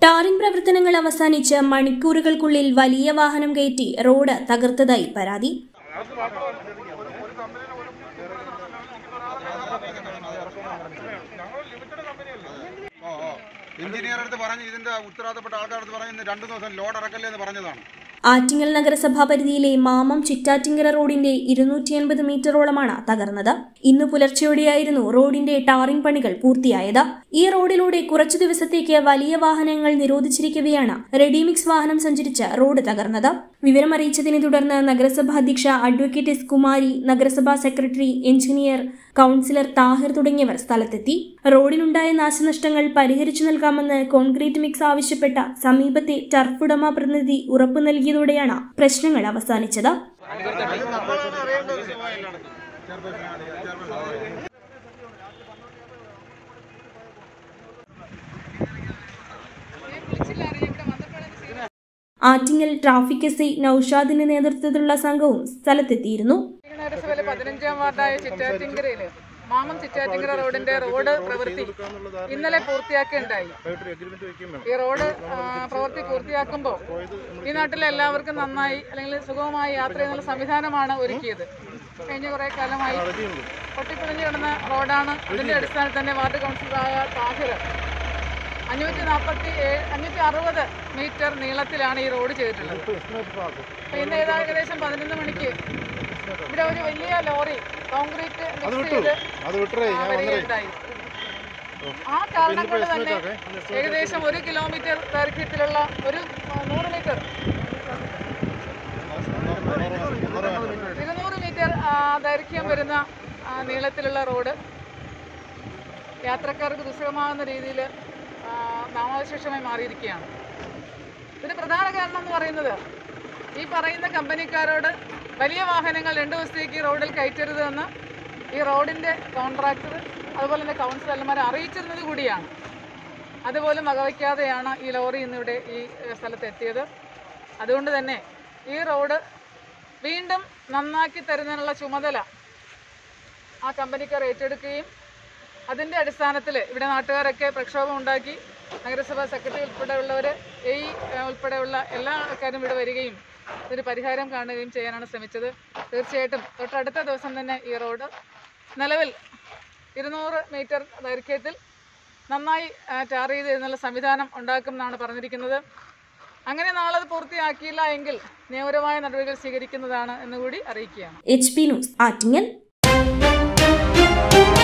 tarring പ്രവർത്തനങ്ങൾ അവസാനിച്ച് മണിക്കൂറുകൾക്കുള്ളിൽ വലിയ വാഹനം കയറ്റി റോഡ് തകർത്തതായി പരാതി എഞ്ചിനീയർ അടുത്ത് പറഞ്ഞ് ഇതിന്റെ ഉത്തരവാദപ്പെട്ട ആൾക്കാരടുത്ത് പറഞ്ഞ് ഇന്ന് രണ്ടു ദിവസം ലോഡ് ഇറക്കല്ലേ എന്ന് പറഞ്ഞതാണ് ആറ്റിങ്ങൽ നഗരസഭാ പരിധിയിലെ മാമം ചിറ്റാറ്റിങ്കര റോഡിന്റെ ഇരുന്നൂറ്റി എൺപത് മീറ്ററോളമാണ് തകർന്നത് ഇന്ന് പുലർച്ചെയോടെയായിരുന്നു റോഡിന്റെ ടാറിംഗ് പണികൾ പൂർത്തിയായത് ഈ റോഡിലൂടെ കുറച്ചു ദിവസത്തേക്ക് വലിയ വാഹനങ്ങൾ നിരോധിച്ചിരിക്കവെയാണ് റെഡിമിക്സ് വാഹനം സഞ്ചരിച്ച് റോഡ് തകർന്നത് വിവരമറിയിച്ചതിനെ തുടർന്ന് നഗരസഭാ അധ്യക്ഷ അഡ്വക്കേറ്റ് എസ് കുമാരി നഗരസഭാ സെക്രട്ടറി എഞ്ചിനീയർ കൌൺസിലർ താഹിർ തുടങ്ങിയവർ സ്ഥലത്തെത്തി റോഡിനുണ്ടായ നാശനഷ്ടങ്ങൾ പരിഹരിച്ചു നൽകാമെന്ന് കോൺക്രീറ്റ് മിക്സ് ആവശ്യപ്പെട്ട സമീപത്തെ ടർഫ് ഉടമ പ്രതിനിധി ഉറപ്പു നൽകിയതോടെയാണ് പ്രശ്നങ്ങൾ അവസാനിച്ചത് ആറ്റിങ്ങൽ ട്രാഫിക് എസ് ഐ നൌഷാദിന്റെ നേതൃത്വത്തിലുള്ള സംഘവും സ്ഥലത്തെത്തിയിരുന്നു നഗരസഭയിലെ പതിനഞ്ചാം വാർഡായ ചിറ്റാറ്റിങ്കരയില് മാമം ചിറ്റാറ്റിങ്കര റോഡിന്റെ റോഡ് പ്രവൃത്തി ഇന്നലെ പൂർത്തിയാക്കുകയുണ്ടായി ഈ റോഡ് ആ, പ്രവൃത്തി പൂർത്തിയാക്കുമ്പോൾ ഈ നാട്ടിലെ എല്ലാവർക്കും നന്നായി അല്ലെങ്കിൽ സുഗമമായി യാത്ര ചെയ്യുന്ന സംവിധാനമാണ് ഒരുക്കിയത് കഴിഞ്ഞ കുറെ കാലമായി പൊട്ടിപ്പൊളിഞ്ഞു കിടന്ന റോഡാണ് അതിന്റെ അടിസ്ഥാനത്തിൽ തന്നെ വാർഡ് കൗൺസിലറായ താഹിർ അഞ്ഞൂറ്റി നാൽപ്പത്തി ഏഴ് അഞ്ഞൂറ്റി അറുപത് മീറ്റർ നീളത്തിലാണ് ഈ റോഡ് ചെയ്തിട്ടുള്ളത് അപ്പൊ ഇന്ന് ഏതാ ഏകദേശം പതിനൊന്ന് മണിക്ക് ഇവിടെ ഒരു വലിയ ലോറി കോൺക്രീറ്റ് മിക്സ് ചെയ്ത് അത് വിട്ടേ ആ, വരികയുണ്ടായി ആ കാരണം കൊണ്ട് തന്നെ ഏകദേശം ഒരു കിലോമീറ്റർ ദൈർഘ്യത്തിലുള്ള ഒരു ആ, നൂറ് മീറ്റർ ഇരുന്നൂറ് മീറ്റർ ആ, ദൈർഘ്യം വരുന്ന ആ, നീളത്തിലുള്ള റോഡ് യാത്രക്കാർക്ക് ദുസ്സഹമാകുന്ന രീതിയിൽ നാമാവശേഷമായി മാറിയിരിക്കുകയാണ് ഇതിന് പ്രധാന കാരണം എന്ന് പറയുന്നത് ഈ പറയുന്ന കമ്പനിക്കാരോട് വലിയ വാഹനങ്ങൾ രണ്ട് ദിവസത്തേക്ക് ഈ റോഡിൽ കയറ്റരുത് എന്ന് ഈ റോഡിൻ്റെ കോൺട്രാക്ടർ അതുപോലെ തന്നെ കൗൺസിലർമാരെ അറിയിച്ചിരുന്നത് കൂടിയാണ് അതുപോലും വകവയ്ക്കാതെയാണ് ഈ ലോറി ഇന്നിവിടെ ഈ ഏഹ്, സ്ഥലത്ത് എത്തിയത് അതുകൊണ്ട് തന്നെ ഈ റോഡ് വീണ്ടും നന്നാക്കി തരുന്നതിനുള്ള ചുമതല ആ കമ്പനിക്കാർ ഏറ്റെടുക്കുകയും അതിൻ്റെ അടിസ്ഥാനത്തിൽ ഇവിടെ നാട്ടുകാരൊക്കെ പ്രക്ഷോഭം ഉണ്ടാക്കി നഗരസഭാ സെക്രട്ടറി ഉൾപ്പെടെയുള്ളവർ എ ഉൾപ്പെടെയുള്ള എല്ലാ ആൾക്കാരും ഇവിടെ വരികയും ഇതിന് പരിഹാരം കാണുകയും ചെയ്യാനാണ് ശ്രമിച്ചത് തീർച്ചയായിട്ടും തൊട്ടടുത്ത ദിവസം തന്നെ ഈ റോഡ് നിലവിൽ ഇരുന്നൂറ് മീറ്റർ ദൈർഘ്യത്തിൽ നന്നായി ആ, ടാർ ചെയ്ത് എന്നുള്ള സംവിധാനം ഉണ്ടാക്കും എന്നാണ് പറഞ്ഞിരിക്കുന്നത് അങ്ങനെ നാളെ അത് പൂർത്തിയാക്കിയില്ല എങ്കിൽ നിയമപരമായ നടപടികൾ സ്വീകരിക്കുന്നതാണ് എന്നുകൂടി അറിയിക്കുകയാണ് എച്ച് പി ന്യൂസ് ആറ്റിങ്ങൽ